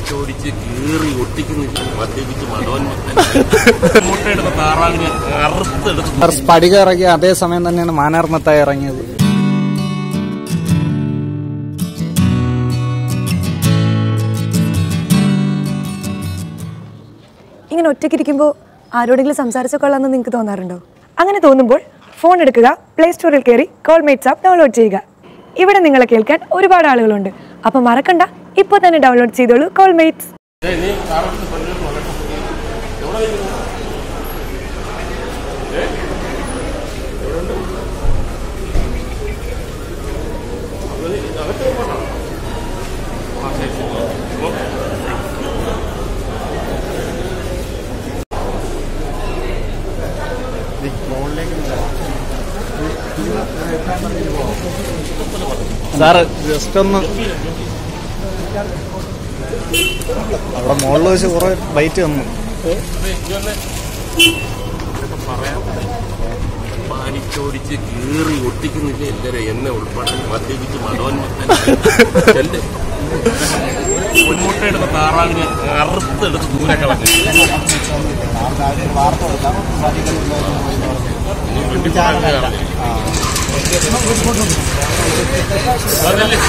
വലിച്ചോടിച്ച് കീറി ഒട്ടിക്കുന്നില്ല മദ്യപിച്ച് മതോന്മത്തൻ മുട്ടയെടുത്ത താറാവിനെ അറുത്തെടുത്ത് സാർ സ്ഫടിക ഇറങ്ങിയ അതേ സമയം തന്നെയാണ് മാനാർമത്തായി ഇറങ്ങിയത് ഇങ്ങനെ ഒറ്റയ്ക്കിരിക്കുമ്പോൾ ആരോടെങ്കിലും സംസാരിച്ച കൊള്ളാമെന്ന് നിങ്ങൾക്ക് തോന്നാറുണ്ടോ അങ്ങനെ തോന്നുമ്പോൾ ഫോൺ എടുക്കുക പ്ലേ സ്റ്റോറിൽ കയറി കോൾ മേറ്റ്സ് ആപ്പ് ഡൗൺലോഡ് ചെയ്യുക ഇവിടെ നിങ്ങളെ കേൾക്കാൻ ഒരുപാട് ആളുകളുണ്ട് അപ്പം മറക്കണ്ട ഇപ്പോൾ തന്നെ ഡൗൺലോഡ് ചെയ്തോളൂ കോൾ മേറ്റ്സ് നീ കാറെടുത്ത് പള്ളിയിൽ നോക്കട്ടെ എവിടെ ഇരിക്കുന്നു? ഏ? എവിടെയുണ്ട്? അവിടെ നീ അകത്ത് പോകണം ആ ശരി ശരി ഓക്കെ സാർ ജസ്റ്റ് ഒന്ന് അവിടെ മുകളിൽ വെച്ച് കുറെ ബൈറ്റ് തന്നു പറയാം പാലിച്ചോടിച്ച് കീറി ഒട്ടിക്കുന്നില്ല എല്ലാരും എന്നെ ഉൾപ്പെടെ മദ്യപിച്ച് മതോന്മത്തൻ ചെല്ല് മുൻമുട്ടയെടുത്ത താറാവിനെ അറുത്തെടുത്ത് ദൂരെ കളഞ്ഞു നീ വണ്ടി പറയാൻ കയറി. അതല്ലേ?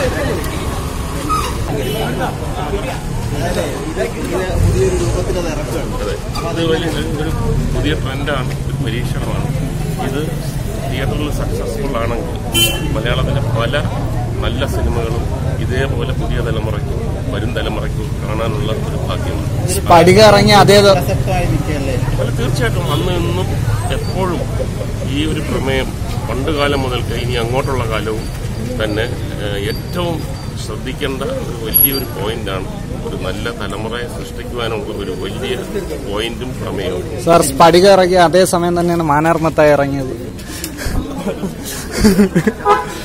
അതെ. ഇത് വലിയ ഒരു പുതിയ ട്രെൻഡാണ് ഒരു പരീക്ഷണമാണ് ഇത് തിയേറ്ററിൽ സക്സസ്ഫുൾ ആണെങ്കിൽ മലയാളത്തിലെ പല നല്ല സിനിമകളും ഇതേപോലെ പുതിയ തലമുറയ്ക്കും വരും തലമുറയ്ക്കും കാണാനുള്ള ഒരു ഭാഗ്യമാണ് സ്ഫടിക ഇറങ്ങിയ അതേ ദ- അല്ല തീർച്ചയായിട്ടും അന്ന് ഇന്നും എപ്പോഴും ഈ ഒരു പ്രമേയം പണ്ട് കാലം മുതൽക്ക് ഇനി അങ്ങോട്ടുള്ള കാലവും തന്നെ ഏഹ്, ഏറ്റവും ശ്രദ്ധിക്കേണ്ട ഒരു വലിയൊരു പോയിന്റാണ് ഒരു നല്ല തലമുറയെ സൃഷ്ടിക്കുവാനുള്ള ഒരു വലിയ പോയിന്റും പ്രമേയവും സാർ സ്ഫടിക ഇറങ്ങിയ അതേ സമയം തന്നെയാണ് മാനാർമത്തായി ഇറങ്ങിയത്